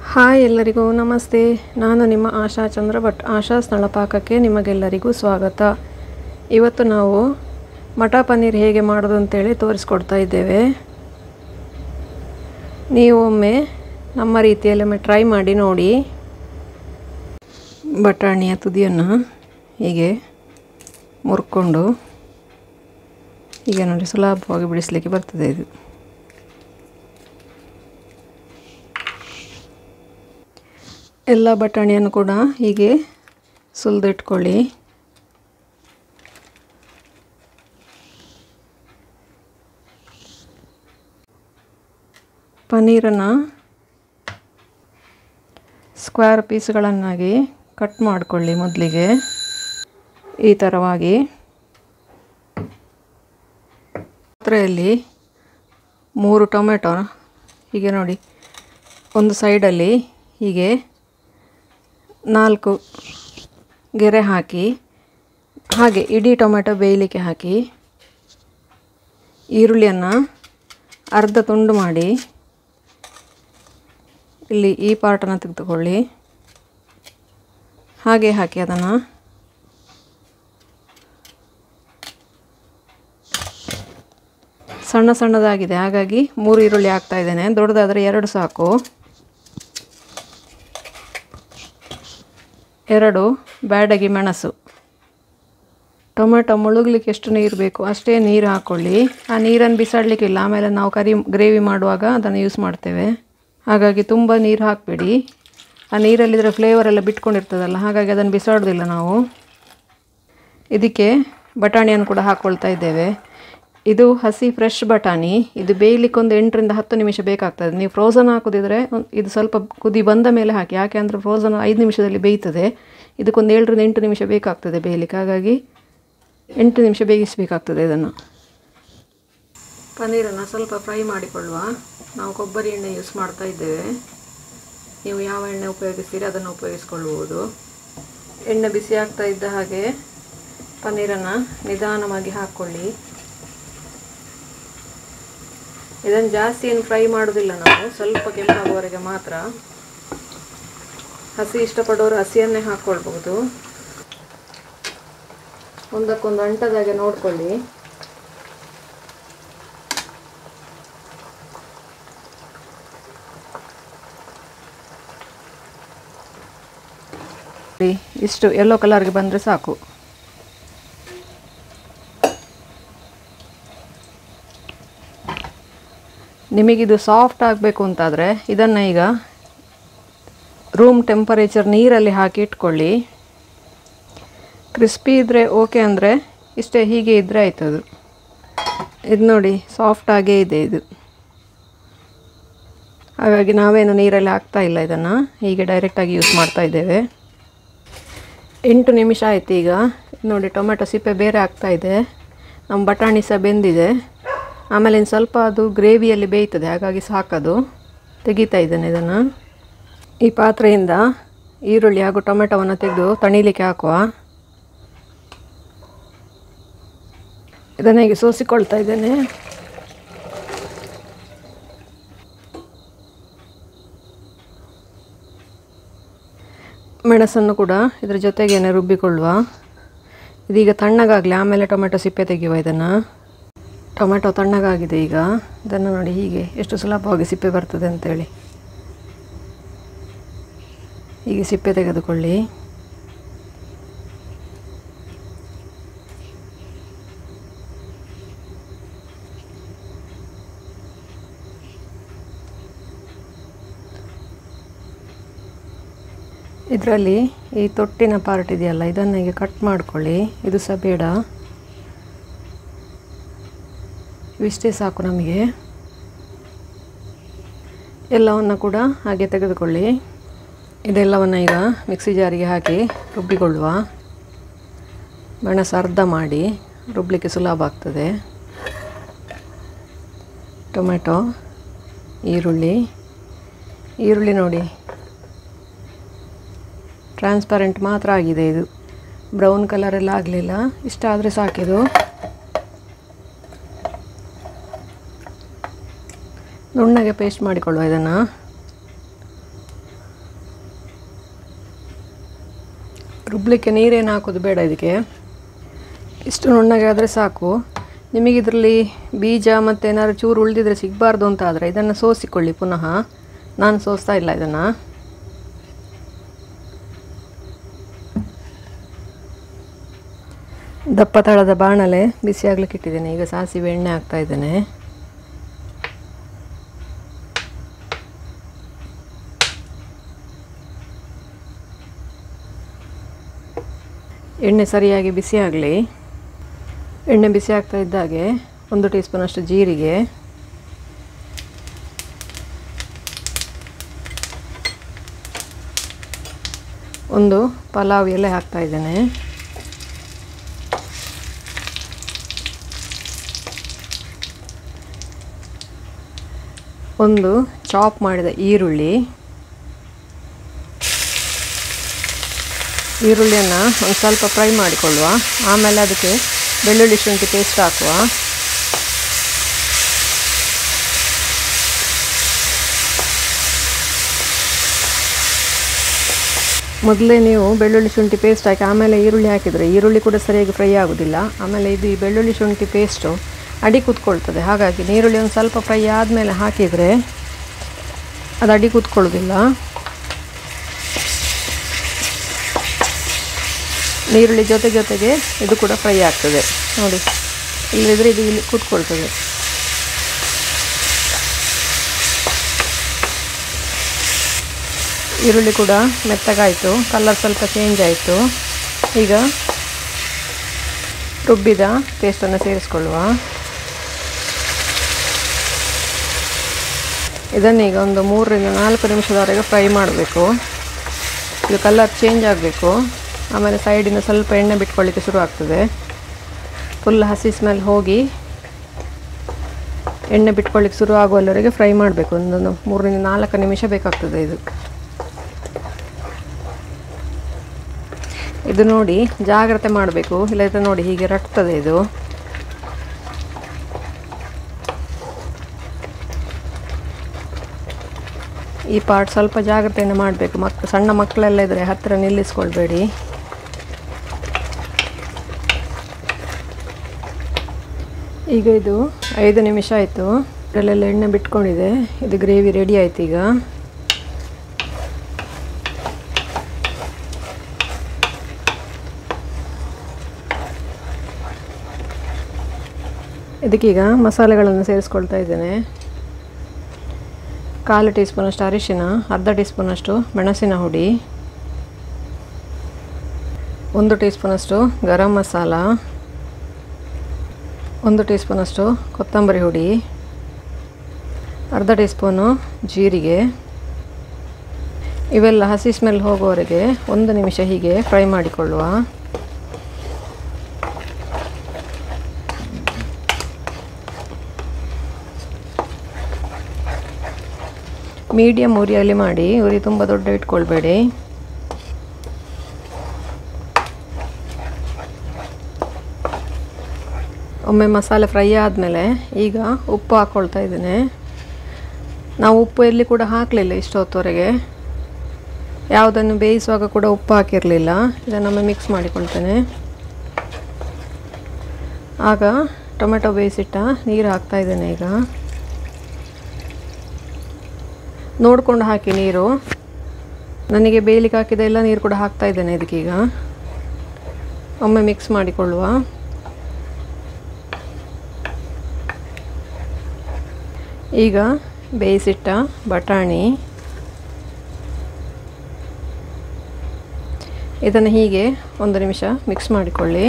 hi ಎಲ್ಲರಿಗೂ ನಮಸ್ತೆ ನಾನು ನಿಮ್ಮ ಆಶಾ ಚಂದ್ರ ಭಟ್ ಆಶಾ ಸ್ಥಳಪಾಕಕ್ಕೆ ನಿಮಗೆಲ್ಲರಿಗೂ ಸ್ವಾಗತ ಇವತ್ತು ನಾವು ಮಟರ್ ಪನ್ನೀರ್ ಹೇಗೆ ಮಾಡೋದು ಅಂತೇಳಿ ತೋರಿಸ್ಕೊಡ್ತಾ ಇದ್ದೇವೆ ನೀವು ಒಮ್ಮೆ ನಮ್ಮ ರೀತಿಯಲ್ಲಿ ಒಮ್ಮೆ ಟ್ರೈ ಮಾಡಿ ನೋಡಿ ಬಟಾಣಿಯ ತುದಿಯನ್ನು ಹೀಗೆ ಮುರ್ಕೊಂಡು ಹೀಗೆ ನೋಡಿ ಸುಲಭವಾಗಿ ಬಿಡಿಸಲಿಕ್ಕೆ ಬರ್ತದೆ ಇದು ಎಲ್ಲ ಬಟಾಣಿಯನ್ನು ಕೂಡ ಹೀಗೆ ಸುಲಿದಿಟ್ಕೊಳ್ಳಿ ಪನ್ನೀರನ್ನು ಸ್ಕ್ವೇರ್ ಪೀಸ್ಗಳನ್ನಾಗಿ ಕಟ್ ಮಾಡಿಕೊಳ್ಳಿ ಮೊದಲಿಗೆ ಈ ಥರವಾಗಿ ಪಾತ್ರೆಯಲ್ಲಿ ಮೂರು ಟೊಮೆಟೊ ಹೀಗೆ ನೋಡಿ ಒಂದು ಸೈಡಲ್ಲಿ ಹೀಗೆ ನಾಲ್ಕು ಗೆರೆ ಹಾಕಿ ಹಾಗೆ ಇಡೀ ಟೊಮೆಟೊ ಬೇಯಲಿಕ್ಕೆ ಹಾಕಿ ಈರುಳ್ಳಿಯನ್ನು ಅರ್ಧ ತುಂಡು ಮಾಡಿ ಇಲ್ಲಿ ಈ ಪಾರ್ಟನ್ನು ತೆಗೆದುಕೊಳ್ಳಿ ಹಾಗೆ ಹಾಕಿ ಅದನ್ನು ಸಣ್ಣ ಸಣ್ಣದಾಗಿದೆ ಹಾಗಾಗಿ ಮೂರು ಈರುಳ್ಳಿ ಹಾಕ್ತಾ ಇದ್ದೇನೆ ದೊಡ್ಡದಾದರೆ ಎರಡು ಸಾಕು ಎರಡು ಬ್ಯಾಡಗಿ ಮೆಣಸು ಟೊಮೆಟೊ ಮುಳುಗಲಿಕ್ಕೆ ಎಷ್ಟು ನೀರು ಬೇಕು ಅಷ್ಟೇ ನೀರು ಹಾಕ್ಕೊಳ್ಳಿ ಆ ನೀರನ್ನು ಬಿಸಾಡಲಿಕ್ಕಿಲ್ಲ ಆಮೇಲೆ ನಾವು ಕರಿ ಗ್ರೇವಿ ಮಾಡುವಾಗ ಅದನ್ನು ಯೂಸ್ ಮಾಡ್ತೇವೆ ಹಾಗಾಗಿ ತುಂಬ ನೀರು ಹಾಕಬೇಡಿ ಆ ನೀರಲ್ಲಿದ್ದರೆ ಫ್ಲೇವರ್ ಎಲ್ಲ ಬಿಟ್ಕೊಂಡಿರ್ತದಲ್ಲ ಹಾಗಾಗಿ ಅದನ್ನು ಬಿಸಾಡೋದಿಲ್ಲ ನಾವು ಇದಕ್ಕೆ ಬಟಾಣಿಯನ್ನು ಕೂಡ ಹಾಕ್ಕೊಳ್ತಾ ಇದ್ದೇವೆ ಇದು ಹಸಿ ಫ್ರೆಶ್ ಬಟಾಣಿ ಇದು ಬೇಯಲಿಕ್ಕೆ ಒಂದು ಎಂಟರಿಂದ ಹತ್ತು ನಿಮಿಷ ಬೇಕಾಗ್ತದೆ ನೀವು ಫ್ರೋಝನ್ ಹಾಕೋದಿದ್ರೆ ಇದು ಸ್ವಲ್ಪ ಕುದಿ ಬಂದ ಮೇಲೆ ಹಾಕಿ ಯಾಕೆ ಅಂದರೆ ಫ್ರೋಝನ್ ಐದು ನಿಮಿಷದಲ್ಲಿ ಬೇಯ್ತದೆ ಇದಕ್ಕೊಂದು ಏಳರಿಂದ ಎಂಟು ನಿಮಿಷ ಬೇಕಾಗ್ತದೆ ಬೇಯಲಿಕ್ಕೆ ಹಾಗಾಗಿ ಎಂಟು ನಿಮಿಷ ಬೇಯಿಸಬೇಕಾಗ್ತದೆ ಇದನ್ನು ಪನ್ನೀರನ್ನು ಸ್ವಲ್ಪ ಫ್ರೈ ಮಾಡಿಕೊಳ್ಳುವ ನಾವು ಕೊಬ್ಬರಿ ಎಣ್ಣೆ ಯೂಸ್ ಮಾಡ್ತಾ ಇದ್ದೇವೆ ನೀವು ಯಾವ ಎಣ್ಣೆ ಉಪಯೋಗಿಸ್ತೀರಿ ಅದನ್ನು ಉಪಯೋಗಿಸ್ಕೊಳ್ಬೋದು ಎಣ್ಣೆ ಬಿಸಿ ಆಗ್ತಾ ಇದ್ದ ಹಾಗೆ ಪನ್ನೀರನ್ನು ನಿಧಾನವಾಗಿ ಹಾಕ್ಕೊಳ್ಳಿ ಇದನ್ನು ಜಾಸ್ತಿ ಏನು ಫ್ರೈ ಮಾಡೋದಿಲ್ಲ ನಾವು ಸ್ವಲ್ಪ ಕೆಂಪಾಗುವವರೆಗೆ ಮಾತ್ರ ಹಸಿ ಇಷ್ಟಪಡೋರು ಹಸಿಯನ್ನೇ ಹಾಕ್ಕೊಳ್ಬಹುದು ಒಂದಕ್ಕೊಂದು ಅಂಟದಾಗೆ ನೋಡ್ಕೊಳ್ಳಿ ಇಷ್ಟು ಯೆಲ್ಲೋ ಕಲರ್ಗೆ ಬಂದರೆ ಸಾಕು ನಿಮಗಿದು ಸಾಫ್ಟ್ ಆಗಬೇಕು ಅಂತಾದರೆ ಇದನ್ನು ಈಗ ರೂಮ್ ಟೆಂಪರೇಚರ್ ನೀರಲ್ಲಿ ಹಾಕಿ ಇಟ್ಕೊಳ್ಳಿ ಕ್ರಿಸ್ಪಿ ಇದ್ದರೆ ಓಕೆ ಅಂದರೆ ಇಷ್ಟೇ ಹೀಗೆ ಇದ್ದರೆ ಆಯ್ತದು ಇದು ನೋಡಿ ಸಾಫ್ಟಾಗೇ ಇದೆ ಇದು ಹಾಗಾಗಿ ನಾವೇನು ನೀರಲ್ಲಿ ಹಾಕ್ತಾ ಇಲ್ಲ ಇದನ್ನು ಹೀಗೆ ಡೈರೆಕ್ಟಾಗಿ ಯೂಸ್ ಮಾಡ್ತಾ ಇದ್ದೇವೆ ಎಂಟು ನಿಮಿಷ ಆಯ್ತು ಈಗ ನೋಡಿ ಟೊಮೆಟೊ ಸಿಪ್ಪೆ ಬೇರೆ ಆಗ್ತಾ ಇದೆ ನಮ್ಮ ಬಟಾಣಿ ಸಹ ಬೆಂದಿದೆ ಆಮೇಲೆ ಇನ್ನು ಸ್ವಲ್ಪ ಅದು ಗ್ರೇವಿಯಲ್ಲಿ ಬೇಯ್ತದೆ ಹಾಗಾಗಿ ಸಾಕದು ತೆಗಿತಾ ಇದ್ದೇನೆ ಇದನ್ನು ಈ ಪಾತ್ರೆಯಿಂದ ಈರುಳ್ಳಿ ಹಾಗೂ ಟೊಮೆಟೊವನ್ನು ತೆಗೆದು ತಣಿಲಿಕ್ಕೆ ಹಾಕುವ ಇದನ್ನು ಹೀಗೆ ಸೋಸಿಕೊಳ್ತಾ ಇದ್ದೇನೆ ಮೆಣಸನ್ನು ಕೂಡ ಇದರ ಜೊತೆಗೇನೆ ರುಬ್ಬಿಕೊಳ್ಳುವ ಇದೀಗ ತಣ್ಣಗಾಗಲಿ ಆಮೇಲೆ ಟೊಮೆಟೊ ಸಿಪ್ಪೆ ತೆಗೆಯುವ ಇದನ್ನು ಟೊಮೆಟೊ ತಣ್ಣಗಾಗಿದೆ ಈಗ ಇದನ್ನು ನೋಡಿ ಹೀಗೆ ಎಷ್ಟು ಸುಲಭವಾಗಿ ಸಿಪ್ಪೆ ಬರ್ತದೆ ಅಂತೇಳಿ ಹೀಗೆ ಸಿಪ್ಪೆ ತೆಗೆದುಕೊಳ್ಳಿ ಇದರಲ್ಲಿ ಈ ತೊಟ್ಟಿನ ಪಾರ್ಟ್ ಇದೆಯಲ್ಲ ಇದನ್ನು ಹೀಗೆ ಕಟ್ ಮಾಡ್ಕೊಳ್ಳಿ ಇದು ಸಹ ಬೇಡ ಇವಿಷ್ಟೇ ಸಾಕು ನಮಗೆ ಎಲ್ಲವನ್ನು ಕೂಡ ಹಾಗೆ ತೆಗೆದುಕೊಳ್ಳಿ ಇದೆಲ್ಲವನ್ನು ಈಗ ಮಿಕ್ಸಿ ಜಾರಿಗೆ ಹಾಕಿ ರುಬ್ಬಿಕೊಳ್ಳುವ ಮೆಣಸು ಅರ್ಧ ಮಾಡಿ ರುಬ್ಬಲಿಕ್ಕೆ ಸುಲಭ ಆಗ್ತದೆ ಟೊಮೆಟೊ ಈರುಳ್ಳಿ ಈರುಳ್ಳಿ ನೋಡಿ ಟ್ರಾನ್ಸ್ಪರೆಂಟ್ ಮಾತ್ರ ಆಗಿದೆ ಇದು ಬ್ರೌನ್ ಕಲರೆಲ್ಲ ಆಗಲಿಲ್ಲ ಇಷ್ಟ ಆದರೆ ಸಾಕಿದು ನುಣ್ಣಗೆ ಪೇಸ್ಟ್ ಮಾಡಿಕೊಳ್ಳುವ ಇದನ್ನು ರುಬ್ಲಿಕ್ಕೆ ನೀರೇನು ಹಾಕೋದು ಬೇಡ ಇದಕ್ಕೆ ಇಷ್ಟು ನುಣ್ಣಗೆ ಆದರೆ ಸಾಕು ನಿಮಗೆ ಇದರಲ್ಲಿ ಬೀಜ ಮತ್ತು ಏನಾದ್ರು ಚೂರು ಉಳಿದಿದ್ರೆ ಸಿಗಬಾರ್ದು ಅಂತ ಆದರೆ ಇದನ್ನು ಸೋಸಿಕೊಳ್ಳಿ ಪುನಃ ನಾನು ಸೋಸ್ತಾ ಇಲ್ಲ ಇದನ್ನು ದಪ್ಪ ತಳದ ಬಾಣಲೆ ಬಿಸಿ ಆಗ್ಲಿಕ್ಕೆ ಇಟ್ಟಿದ್ದೇನೆ ಈಗ ಸಾಸಿವೆ ಎಣ್ಣೆ ಹಾಕ್ತಾ ಇದ್ದೇನೆ ಎಣ್ಣೆ ಸರಿಯಾಗಿ ಬಿಸಿ ಆಗಲಿ ಎಣ್ಣೆ ಬಿಸಿ ಆಗ್ತಾ ಇದ್ದಾಗೆ ಒಂದು ಟೀ ಸ್ಪೂನಷ್ಟು ಜೀರಿಗೆ ಒಂದು ಪಲಾವ್ ಎಲೆ ಹಾಕ್ತಾ ಇದ್ದೇನೆ ಒಂದು ಚಾಪ್ ಮಾಡಿದ ಈರುಳ್ಳಿ ಈರುಳ್ಳಿಯನ್ನು ಒಂದು ಸ್ವಲ್ಪ ಫ್ರೈ ಮಾಡಿಕೊಳ್ಳುವ ಆಮೇಲೆ ಅದಕ್ಕೆ ಬೆಳ್ಳುಳ್ಳಿ ಶುಂಠಿ ಪೇಸ್ಟ್ ಹಾಕುವ ಮೊದಲೇ ನೀವು ಬೆಳ್ಳುಳ್ಳಿ ಶುಂಠಿ ಪೇಸ್ಟ್ ಹಾಕಿ ಆಮೇಲೆ ಈರುಳ್ಳಿ ಹಾಕಿದರೆ ಈರುಳ್ಳಿ ಕೂಡ ಸರಿಯಾಗಿ ಫ್ರೈ ಆಗೋದಿಲ್ಲ ಆಮೇಲೆ ಇದು ಈ ಬೆಳ್ಳುಳ್ಳಿ ಶುಂಠಿ ಪೇಸ್ಟು ಅಡಿ ಕೂತ್ಕೊಳ್ತದೆ ಹಾಗಾಗಿ ನೀರುಳ್ಳಿ ಒಂದು ಸ್ವಲ್ಪ ಫ್ರೈ ಆದಮೇಲೆ ಹಾಕಿದರೆ ಅದು ಅಡಿ ಕೂತ್ಕೊಳ್ಳೋದಿಲ್ಲ ನೀರುಳ್ಳಿ ಜೊತೆ ಜೊತೆಗೆ ಇದು ಕೂಡ ಫ್ರೈ ಆಗ್ತದೆ ನೋಡಿ ಇಲ್ಲದಿದ್ದರೆ ಇದು ಇಲ್ಲಿ ಕೂತ್ಕೊಳ್ತದೆ ಈರುಳ್ಳಿ ಕೂಡ ಮೆತ್ತಗಾಯಿತು ಕಲರ್ ಸ್ವಲ್ಪ ಚೇಂಜ್ ಆಯಿತು ಈಗ ರುಬ್ಬಿದ ಪೇಸ್ಟನ್ನು ಸೇರಿಸ್ಕೊಳ್ಳುವ ಇದನ್ನೀಗ ಒಂದು ಮೂರರಿಂದ ನಾಲ್ಕು ನಿಮಿಷದವರೆಗೆ ಫ್ರೈ ಮಾಡಬೇಕು ಇದು ಕಲರ್ ಚೇಂಜ್ ಆಗಬೇಕು ಆಮೇಲೆ ಸೈಡಿನ ಸ್ವಲ್ಪ ಎಣ್ಣೆ ಬಿಟ್ಕೊಳ್ಳಿಕ್ಕೆ ಶುರು ಆಗ್ತದೆ ಫುಲ್ ಹಸಿ ಸ್ಮೆಲ್ ಹೋಗಿ ಎಣ್ಣೆ ಬಿಟ್ಕೊಳ್ಳಿಕ್ಕೆ ಶುರು ಆಗುವಲ್ಲವರೆಗೆ ಫ್ರೈ ಮಾಡಬೇಕು ಒಂದೊಂದು ಮೂರರಿಂದ ನಾಲ್ಕು ನಿಮಿಷ ಬೇಕಾಗ್ತದೆ ಇದು ಇದು ನೋಡಿ ಜಾಗ್ರತೆ ಮಾಡಬೇಕು ಇಲ್ಲದ್ರೆ ನೋಡಿ ಹೀಗೆ ರಟ್ತದೆ ಇದು ಈ ಪಾರ್ಟ್ ಸ್ವಲ್ಪ ಜಾಗ್ರತೆಯಿಂದ ಮಾಡಬೇಕು ಮಕ್ ಸಣ್ಣ ಮಕ್ಕಳೆಲ್ಲ ಇದ್ದರೆ ಹತ್ತಿರ ನಿಲ್ಲಿಸ್ಕೊಳ್ಬೇಡಿ ಈಗ ಇದು ಐದು ನಿಮಿಷ ಆಯಿತು ಇದರಲ್ಲೆಲ್ಲ ಎಣ್ಣೆ ಬಿಟ್ಕೊಂಡಿದೆ ಇದು ಗ್ರೇವಿ ರೆಡಿ ಆಯ್ತು ಈಗ ಇದಕ್ಕೀಗ ಮಸಾಲೆಗಳನ್ನು ಸೇರಿಸ್ಕೊಳ್ತಾ ಇದ್ದೇನೆ ಕಾಲು ಟೀ ಸ್ಪೂನಷ್ಟು ಅರಿಶಿನ ಅರ್ಧ ಟೀ ಸ್ಪೂನಷ್ಟು ಮೆಣಸಿನ ಹುಡಿ ಒಂದು ಟೀ ಸ್ಪೂನಷ್ಟು ಗರಂ ಮಸಾಲ ಒಂದು ಟೀ ಸ್ಪೂನಷ್ಟು ಕೊತ್ತಂಬರಿ ಹುಡಿ ಅರ್ಧ ಟೀ ಸ್ಪೂನು ಜೀರಿಗೆ ಇವೆಲ್ಲ ಹಸಿ ಸ್ಮೆಲ್ ಹೋಗುವವರೆಗೆ ಒಂದು ನಿಮಿಷ ಹೀಗೆ ಫ್ರೈ ಮಾಡಿಕೊಳ್ಳುವ ಮೀಡಿಯಮ್ ಉರಿಯಲ್ಲಿ ಮಾಡಿ ಉರಿ ತುಂಬ ದೊಡ್ಡ ಇಟ್ಕೊಳ್ಬೇಡಿ ಒಮ್ಮೆ ಮಸಾಲೆ ಫ್ರೈ ಆದಮೇಲೆ ಈಗ ಉಪ್ಪು ಹಾಕ್ಕೊಳ್ತಾ ಇದ್ದೇನೆ ನಾವು ಉಪ್ಪು ಎಲ್ಲಿ ಕೂಡ ಹಾಕಲಿಲ್ಲ ಇಷ್ಟೊತ್ತವರೆಗೆ ಯಾವುದನ್ನು ಬೇಯಿಸುವಾಗ ಕೂಡ ಉಪ್ಪು ಹಾಕಿರಲಿಲ್ಲ ಇದನ್ನೊಮ್ಮೆ ಮಿಕ್ಸ್ ಮಾಡಿಕೊಳ್ತೇನೆ ಆಗ ಟೊಮೆಟೊ ಬೇಯಿಸಿಟ್ಟ ನೀರು ಹಾಕ್ತಾ ಇದ್ದೇನೆ ಈಗ ನೋಡ್ಕೊಂಡು ಹಾಕಿ ನೀರು ನನಗೆ ಬೇಯಲಿಕ್ಕೆ ಹಾಕಿದ ಎಲ್ಲ ನೀರು ಕೂಡ ಹಾಕ್ತಾ ಇದ್ದೇನೆ ಇದಕ್ಕೀಗ ಒಮ್ಮೆ ಮಿಕ್ಸ್ ಮಾಡಿಕೊಳ್ಳುವ ಈಗ ಬೇಯಿಸಿಟ್ಟ ಬಟಾಣಿ ಇದನ್ನು ಹೀಗೆ ಒಂದು ನಿಮಿಷ ಮಿಕ್ಸ್ ಮಾಡಿಕೊಳ್ಳಿ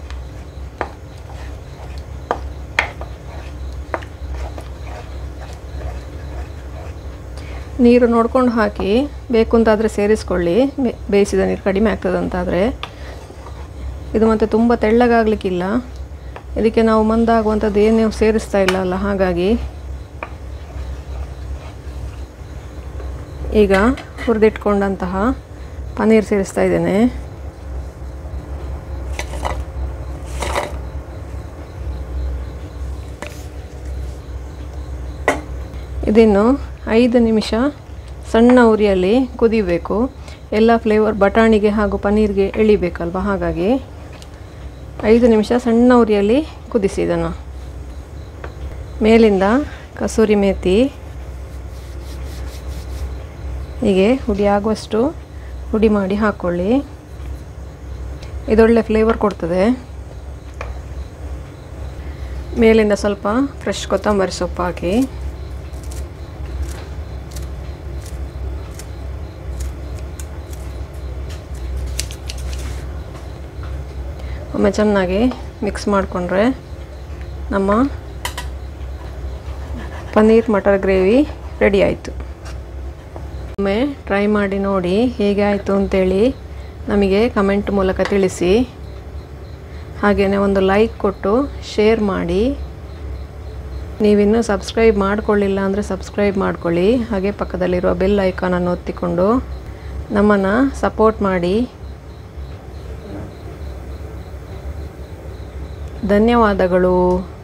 ನೀರು ನೋಡ್ಕೊಂಡು ಹಾಕಿ ಬೇಕು ಅಂತಾದರೆ ಸೇರಿಸ್ಕೊಳ್ಳಿ ಬೇ- ಬೇಯಿಸಿದ ನೀರು ಕಡಿಮೆ ಆಗ್ತದೆ ಅಂತಾದರೆ ಇದು ಮತ್ತು ತುಂಬ ತೆಳ್ಳಗಾಗಲಿಕ್ಕಿಲ್ಲ ಇದಕ್ಕೆ ನಾವು ಮಂದಾಗುವಂಥದ್ದು ಏನೇ ಸೇರಿಸ್ತಾ ಇಲ್ಲ ಅಲ್ಲ ಹಾಗಾಗಿ ಈಗ ಹುರಿದಿಟ್ಕೊಂಡಂತಹ ಪನ್ನೀರ್ ಸೇರಿಸ್ತಾ ಇದ್ದೇನೆ ಇದನ್ನು ಐದು ನಿಮಿಷ ಸಣ್ಣ ಉರಿಯಲ್ಲಿ ಕುದಿಬೇಕು ಎಲ್ಲ ಫ್ಲೇವರ್ ಬಟಾಣಿಗೆ ಹಾಗೂ ಪನ್ನೀರ್ಗೆ ಎಳಿಬೇಕಲ್ವ ಹಾಗಾಗಿ ಐದು ನಿಮಿಷ ಸಣ್ಣ ಉರಿಯಲ್ಲಿ ಕುದಿಸಿ ಇದನ್ನು ಮೇಲಿಂದ ಕಸೂರಿ ಮೇಥಿ ಹೀಗೆ ಹುಡಿ ಆಗುವಷ್ಟು ಹುಡಿ ಮಾಡಿ ಹಾಕ್ಕೊಳ್ಳಿ ಇದೊಳ್ಳೆ ಫ್ಲೇವರ್ ಕೊಡ್ತದೆ ಮೇಲಿಂದ ಸ್ವಲ್ಪ ಫ್ರೆಶ್ ಕೊತ್ತಂಬರಿ ಸೊಪ್ಪು ಹಾಕಿ ಒಮ್ಮೆ ಚೆನ್ನಾಗಿ ಮಿಕ್ಸ್ ಮಾಡಿಕೊಂಡ್ರೆ ನಮ್ಮ ಪನ್ನೀರ್ ಮಟರ್ ಗ್ರೇವಿ ರೆಡಿ ಆಯಿತು ಒಮ್ಮೆ ಟ್ರೈ ಮಾಡಿ ನೋಡಿ ಹೇಗೆ ಆಯಿತು ಅಂತೇಳಿ ನಮಗೆ ಕಮೆಂಟ್ ಮೂಲಕ ತಿಳಿಸಿ ಹಾಗೆಯೇ ಒಂದು ಲೈಕ್ ಕೊಟ್ಟು ಶೇರ್ ಮಾಡಿ ನೀವಿನ್ನೂ ಸಬ್ಸ್ಕ್ರೈಬ್ ಮಾಡಿಕೊಳ್ಳಿಲ್ಲ ಅಂದರೆ ಸಬ್ಸ್ಕ್ರೈಬ್ ಮಾಡ್ಕೊಳ್ಳಿ ಹಾಗೆ ಪಕ್ಕದಲ್ಲಿರುವ ಬೆಲ್ ಐಕಾನನ್ನು ಒತ್ತಿಕೊಂಡು ನಮ್ಮನ್ನು ಸಪೋರ್ಟ್ ಮಾಡಿ ಧನ್ಯವಾದಗಳು